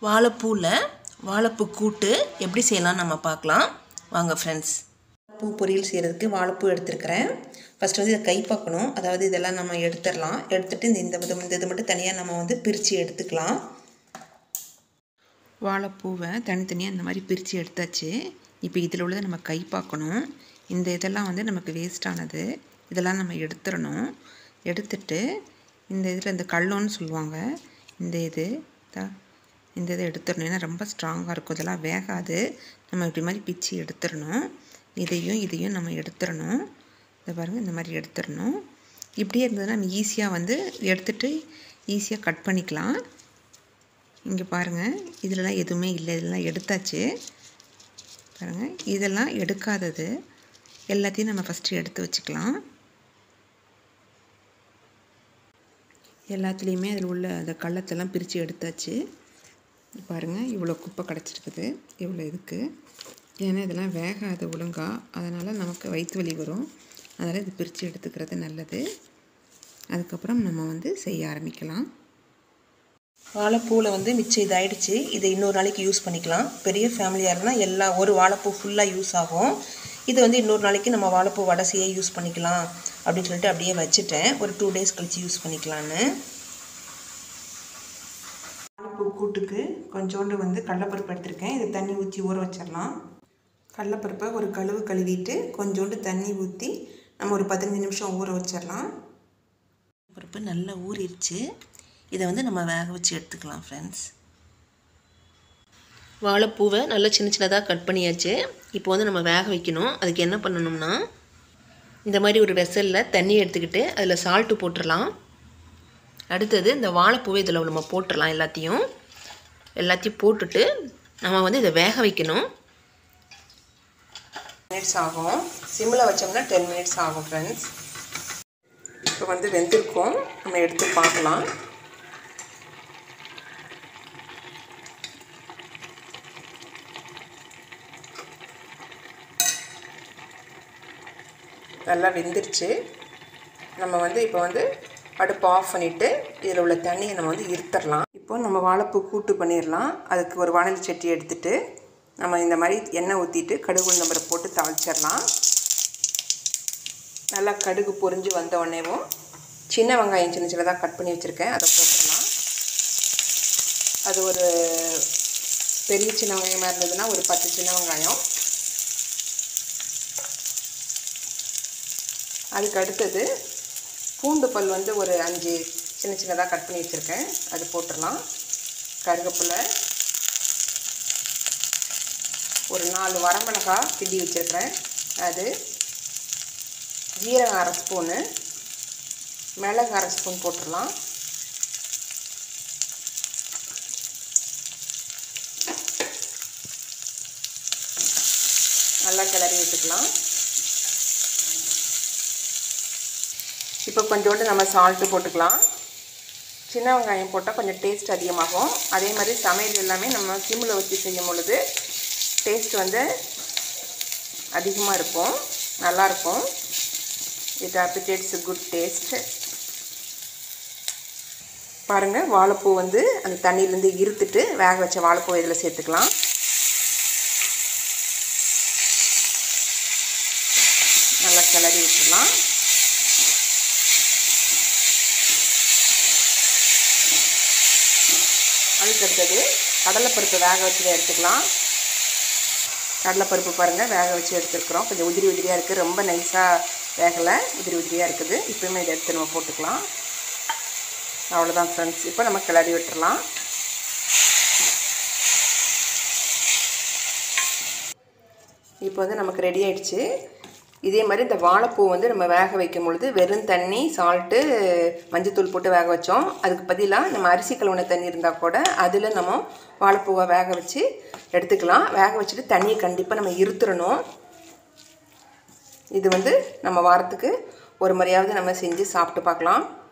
வாழைப்பூவில் வாழைப்பூ கூட்டு எப்படி செய்யலாம் நம்ம பார்க்கலாம் வாங்க ஃப்ரெண்ட்ஸ் பூ பொரியல் செய்கிறதுக்கு வாழைப்பூ எடுத்துருக்கிறேன் ஃபஸ்ட்டு வந்து இதை கை பார்க்கணும் அதாவது இதெல்லாம் நம்ம எடுத்துடலாம் எடுத்துகிட்டு இந்த இந்த இது இந்த இது மட்டும் தனியாக நம்ம வந்து பிரித்து எடுத்துக்கலாம் வாழைப்பூவை தனித்தனியாக இந்த மாதிரி பிரித்து எடுத்தாச்சு இப்போ இதில் உள்ளதை நம்ம கை பார்க்கணும் இந்த இதெல்லாம் வந்து நமக்கு வேஸ்டானது இதெல்லாம் நம்ம எடுத்துடணும் எடுத்துட்டு இந்த இதில் இந்த கல்லோன்னு சொல்லுவாங்க இந்த இது த இந்த இதை எடுத்துடணும் ஏன்னா ரொம்ப ஸ்ட்ராங்காக இருக்கும் இதெல்லாம் வேகாது நம்ம இப்படி மாதிரி பிச்சு எடுத்துடணும் இதையும் இதையும் நம்ம எடுத்துடணும் இதை பாருங்கள் இந்த மாதிரி எடுத்துடணும் இப்படியே இருந்ததுன்னா நம்ம ஈஸியாக வந்து எடுத்துகிட்டு ஈஸியாக கட் பண்ணிக்கலாம் இங்கே பாருங்கள் இதிலலாம் எதுவுமே இல்லை இதெல்லாம் எடுத்தாச்சு பாருங்கள் இதெல்லாம் எடுக்காதது எல்லாத்தையும் நம்ம ஃபஸ்ட்டு எடுத்து வச்சுக்கலாம் எல்லாத்துலேயுமே அதில் உள்ள அந்த கள்ளத்தெல்லாம் பிரித்து எடுத்தாச்சு பாருங்கள் இவ்வளோ குப்பை கிடச்சிருக்குது இவ்வளோ இருக்குது ஏன்னா இதெல்லாம் வேகாது ஒழுங்காக அதனால் நமக்கு வயிற்று வலி வரும் அதனால் இது பிரித்து எடுத்துக்கிறது நல்லது அதுக்கப்புறம் நம்ம வந்து செய்ய ஆரம்பிக்கலாம் வாழைப்பூவில் வந்து மிச்சம் இதாயிடுச்சு இதை இன்னொரு நாளைக்கு யூஸ் பண்ணிக்கலாம் பெரிய ஃபேமிலியாக இருந்தால் எல்லா ஒரு வாழைப்பூ ஃபுல்லாக யூஸ் ஆகும் இது வந்து இன்னொரு நாளைக்கு நம்ம வாழைப்பூ வடசையே யூஸ் பண்ணிக்கலாம் அப்படின்னு சொல்லிட்டு அப்படியே வச்சுட்டேன் ஒரு டூ டேஸ் கழித்து யூஸ் பண்ணிக்கலான்னு வாழைப்பூ கூட்டுக்கு கொஞ்சோண்டு வந்து கடலப்பருப்பு எடுத்திருக்கேன் இது தண்ணி ஊற்றி ஊற வச்சிடலாம் கடலப்பருப்பை ஒரு கழுவு கழுவிட்டு கொஞ்சோண்டு தண்ணி ஊற்றி நம்ம ஒரு பதினஞ்சு நிமிஷம் ஊற வச்சிடலாம் பருப்பு நல்லா ஊறிடுச்சு இதை வந்து நம்ம வேக வச்சு எடுத்துக்கலாம் ஃப்ரெண்ட்ஸ் வாழைப்பூவை நல்லா சின்ன சின்னதாக கட் பண்ணியாச்சு இப்போ வந்து நம்ம வேக வைக்கணும் அதுக்கு என்ன பண்ணணும்னா இந்த மாதிரி ஒரு வெசலில் தண்ணி எடுத்துக்கிட்டு அதில் சால்ட்டு போட்டுடலாம் அடுத்தது இந்த வாழைப்பூவை இதில் நம்ம போட்டுடலாம் எல்லாத்தையும் எல்லாத்தையும் போட்டுட்டு நம்ம வந்து இதை வேக வைக்கணும் மினிட்ஸ் ஆகும் சிம்மில் வச்சோம்னா டென் மினிட்ஸ் ஆகும் ஃப்ரெண்ட்ஸ் இப்போ வந்து வெந்திருக்கோம் நம்ம எடுத்து பார்க்கலாம் நல்லா வெந்துருச்சு நம்ம வந்து இப்போ வந்து அடுப்பு ஆஃப் பண்ணிவிட்டு இதில் உள்ள தண்ணியை நம்ம வந்து இருத்தரலாம் இப்போ நம்ம வாழைப்பூ கூட்டு பண்ணிடலாம் அதுக்கு ஒரு வானலி சட்டி எடுத்துகிட்டு நம்ம இந்த மாதிரி எண்ணெய் ஊற்றிட்டு கடுகு உளுந்தம்பரை போட்டு தாளிச்சிடலாம் நல்லா கடுகு பொரிஞ்சு வந்த உடனேவும் சின்ன வெங்காயம் சின்ன சின்னதாக கட் பண்ணி வச்சுருக்கேன் அதை போட்டுடலாம் அது ஒரு பெரிய சின்ன வெங்காயமாக இருந்ததுன்னா ஒரு பத்து சின்ன வெங்காயம் அதுக்கு அடுத்தது பூண்டு பல் வந்து ஒரு அஞ்சு சின்ன சின்னதாக கட் பண்ணி வச்சுருக்கேன் அது போட்டுடலாம் கருவேப்பிலை ஒரு நாலு வரமிளகா கிண்டி வச்சுருக்கிறேன் அது ஜீரகம் அரை ஸ்பூனு மிளகு அரை ஸ்பூன் போட்டுடலாம் நல்லா கிளறி விட்டுக்கலாம் இப்போ கொஞ்சோண்டு நம்ம சால்ட்டு போட்டுக்கலாம் சின்ன வெங்காயம் போட்டால் கொஞ்சம் டேஸ்ட் அதிகமாகும் அதே மாதிரி சமையல் எல்லாமே நம்ம சிம்மில் வச்சு செய்யும் பொழுது டேஸ்ட் வந்து அதிகமாக இருக்கும் நல்லாயிருக்கும் இட் அப்ரிடேட்ஸ் குட் டேஸ்ட் பாருங்கள் வாழைப்பூ வந்து அந்த தண்ணியிலேருந்து இருத்துட்டு வேக வச்ச வாழைப்பூ இதில் சேர்த்துக்கலாம் நல்லா கிளறி விட்டுடலாம் அதுக்கு அடுத்தது கடலைப்பருப்பு வேக வச்சு எடுத்துக்கலாம் கடலைப்பருப்பு பாருங்கள் வேக வச்சு எடுத்துருக்குறோம் கொஞ்சம் உதிரி உதிரியாக இருக்குது ரொம்ப நைஸாக வேகலை உதிரி உதிரியாக இருக்குது இப்போயுமே இதை எடுத்து நம்ம போட்டுக்கலாம் அவ்வளோதான் ஃப்ரெண்ட்ஸ் இப்போ நம்ம கிளறி விட்டுறலாம் இப்போ வந்து நமக்கு ரெடி ஆயிடுச்சு இதே மாதிரி இந்த வாழைப்பூ வந்து நம்ம வேக வைக்கும் பொழுது வெறும் தண்ணி சால்ட்டு மஞ்சத்தூள் போட்டு வேக வச்சோம் அதுக்கு பதிலாக நம்ம அரிசி கழுவுன தண்ணி இருந்தால் கூட அதில் நம்ம வாழைப்பூவை வேக வச்சு எடுத்துக்கலாம் வேக வச்சுட்டு தண்ணியை கண்டிப்பாக நம்ம இருத்துறணும் இது வந்து நம்ம வாரத்துக்கு ஒரு முறையாவது நம்ம செஞ்சு சாப்பிட்டு பார்க்கலாம்